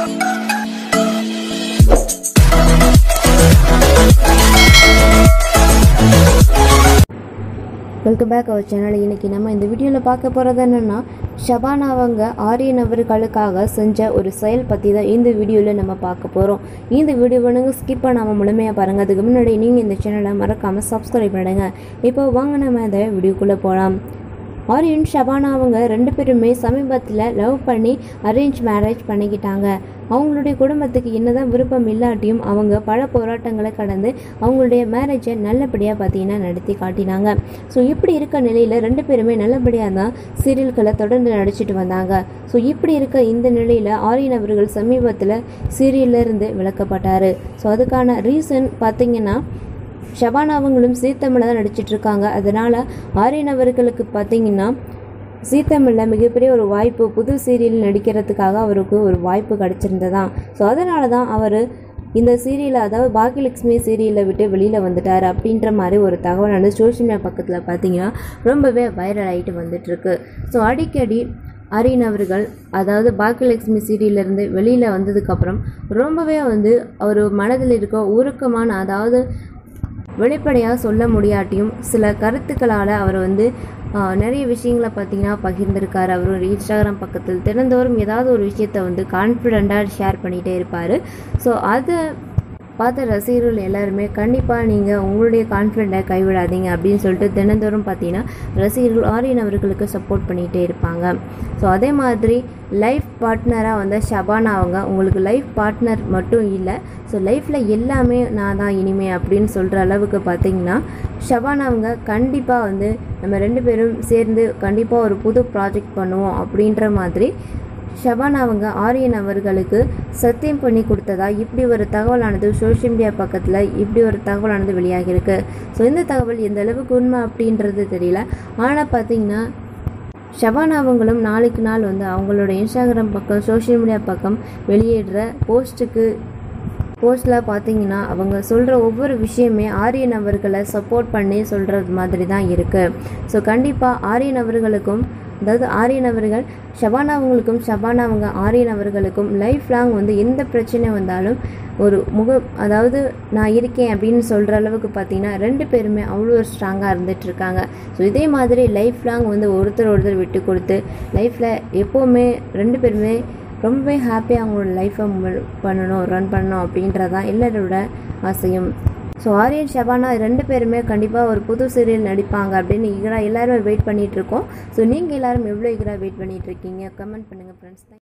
welcome back our channel இன்னைக்கு நம்ம இந்த வீடியோவில் பார்க்க போகிறது என்னென்னா ஷபானா அவங்க ஆரியன் அவர்களுக்காக செஞ்ச ஒரு செயல் பற்றி தான் இந்த வீடியோவில் நம்ம பார்க்க போகிறோம் இந்த வீடியோ நீங்கள் ஸ்கிப் பண்ணாமல் முழுமையாக பாருங்கள் அதுக்கு முன்னாடி நீங்கள் இந்த சேனலை மறக்காமல் சப்ஸ்கிரைப் பண்ணுங்க இப்போ வாங்க நம்ம இந்த வீடியோக்குள்ளே போகலாம் ஆரியன் ஷபானா அவங்க ரெண்டு பேருமே சமீபத்தில் லவ் பண்ணி அரேஞ்ச் மேரேஜ் பண்ணிக்கிட்டாங்க அவங்களுடைய குடும்பத்துக்கு என்னதான் விருப்பம் இல்லாட்டியும் அவங்க பல போராட்டங்களை கடந்து அவங்களுடைய மேரேஜை நல்லபடியாக பார்த்தீங்கன்னா நடத்தி காட்டினாங்க ஸோ இப்படி இருக்க நிலையில் ரெண்டு பேருமே நல்லபடியாக தான் சீரியல்களை தொடர்ந்து நடிச்சிட்டு வந்தாங்க ஸோ இப்படி இருக்க இந்த நிலையில் ஆரியன் அவர்கள் சமீபத்தில் சீரியல்ல இருந்து விளக்கப்பட்டார் ஸோ அதுக்கான ரீசன் பார்த்தீங்கன்னா ஷபானா அவங்களும் சீத்தமிழ தான் நடிச்சிட்டு இருக்காங்க அதனால ஆரியன் அவர்களுக்கு பார்த்தீங்கன்னா சீத்தமிழில் மிகப்பெரிய ஒரு வாய்ப்பு புது சீரியல் நடிக்கிறதுக்காக அவருக்கு ஒரு வாய்ப்பு கிடைச்சிருந்ததாம் ஸோ அதனால தான் அவர் இந்த சீரியலை அதாவது பாக்கியலட்சுமி சீரியலை விட்டு வெளியில் வந்துட்டார் அப்படின்ற மாதிரி ஒரு தகவல் வந்து சோஷியல் மீடியா பக்கத்தில் பார்த்தீங்கன்னா ரொம்பவே வைரல் ஆகிட்டு வந்துட்டுருக்கு ஸோ அடிக்கடி அரியன் அவர்கள் அதாவது பாக்கியலட்சுமி சீரியல்லேருந்து வெளியில் வந்ததுக்கப்புறம் ரொம்பவே வந்து அவர் மனதில் இருக்க உருக்கமான அதாவது வெளிப்படையாக சொல்ல முடியாட்டியும் சில கருத்துக்களால் அவர் வந்து ஆஹ், நிறைய விஷயங்களை பார்த்தீங்கன்னா பகிர்ந்திருக்காரு அவர் ஒரு இன்ஸ்டாகிராம் பக்கத்தில் தினந்தோறும் ஏதாவது ஒரு விஷயத்த வந்து கான்ஃபிடெண்ட்டாக ஷேர் பண்ணிகிட்டே இருப்பார் ஸோ அதை பார்த்த ரசிகர்கள் எல்லாருமே கண்டிப்பாக நீங்கள் உங்களுடைய கான்ஃபிடெண்ட்டை கைவிடாதீங்க அப்படின்னு சொல்லிட்டு தினந்தோறும் பார்த்தீங்கன்னா ரசிகர்கள் ஆரியன் அவர்களுக்கு சப்போர்ட் பண்ணிகிட்டே இருப்பாங்க ஸோ அதே மாதிரி லைஃப் பார்ட்னராக வந்த ஷபானா அவங்க உங்களுக்கு லைஃப் பார்ட்னர் மட்டும் இல்லை ஸோ லைஃப்பில் எல்லாமே நான் தான் இனிமே அப்படின்னு சொல்கிற அளவுக்கு பார்த்தீங்கன்னா ஷபானா அவங்க கண்டிப்பாக வந்து நம்ம ரெண்டு பேரும் சேர்ந்து கண்டிப்பாக ஒரு புது ப்ராஜெக்ட் பண்ணுவோம் அப்படின்ற மாதிரி ஷபானா அவங்க ஆரியன் அவர்களுக்கு சத்தியம் பண்ணி கொடுத்ததா இப்படி ஒரு தகவலானது சோஷியல் மீடியா பக்கத்தில் இப்படி ஒரு தகவலானது வெளியாகிருக்கு ஸோ இந்த தகவல் எந்த அளவுக்கு உண்மை அப்படின்றது தெரியல ஆனால் பார்த்தீங்கன்னா ஷபானா அவங்களும் நாளுக்கு நாள் வந்து அவங்களோட இன்ஸ்டாகிராம் பக்கம் சோஷியல் மீடியா பக்கம் வெளியிடுற போஸ்ட்டுக்கு போஸ்டில் பார்த்தீங்கன்னா அவங்க சொல்கிற ஒவ்வொரு விஷயமே ஆரியன் அவர்களை சப்போர்ட் பண்ணி சொல்கிறது மாதிரி தான் இருக்குது ஸோ கண்டிப்பாக ஆரியன் அவர்களுக்கும் அதாவது ஆரியன் அவர்கள் ஷபானா அவங்களுக்கும் ஷபானா அவங்க ஆரியன் அவர்களுக்கும் லைஃப் லாங் வந்து எந்த பிரச்சனை வந்தாலும் ஒரு முக அதாவது நான் இருக்கேன் அப்படின்னு சொல்கிற அளவுக்கு பார்த்தீங்கன்னா ரெண்டு பேருமே அவ்வளோ ஒரு ஸ்ட்ராங்காக இருந்துட்டு இருக்காங்க ஸோ இதே மாதிரி லைஃப் லாங் வந்து ஒருத்தர் ஒருத்தர் விட்டு கொடுத்து லைஃப்பில் எப்போவுமே ரெண்டு பேருமே ரொம்பவே ஹாப்பியாக அவங்களோட லைஃப்பை பண்ணணும் ரன் பண்ணணும் அப்படின்றதான் எல்லாரோட ஆசையும் ஸோ ஆரியன் ஷபானா ரெண்டு பேருமே கண்டிப்பாக ஒரு புது சீரியல் நடிப்பாங்க அப்படின்னு ஈகராக எல்லாருமே வெயிட் பண்ணிட்டு இருக்கோம் ஸோ நீங்கள் எல்லாரும் எவ்வளோ ஈகராக வெயிட் பண்ணிட்டு இருக்கீங்க கமெண்ட் பண்ணுங்கள் ஃப்ரெண்ட்ஸ்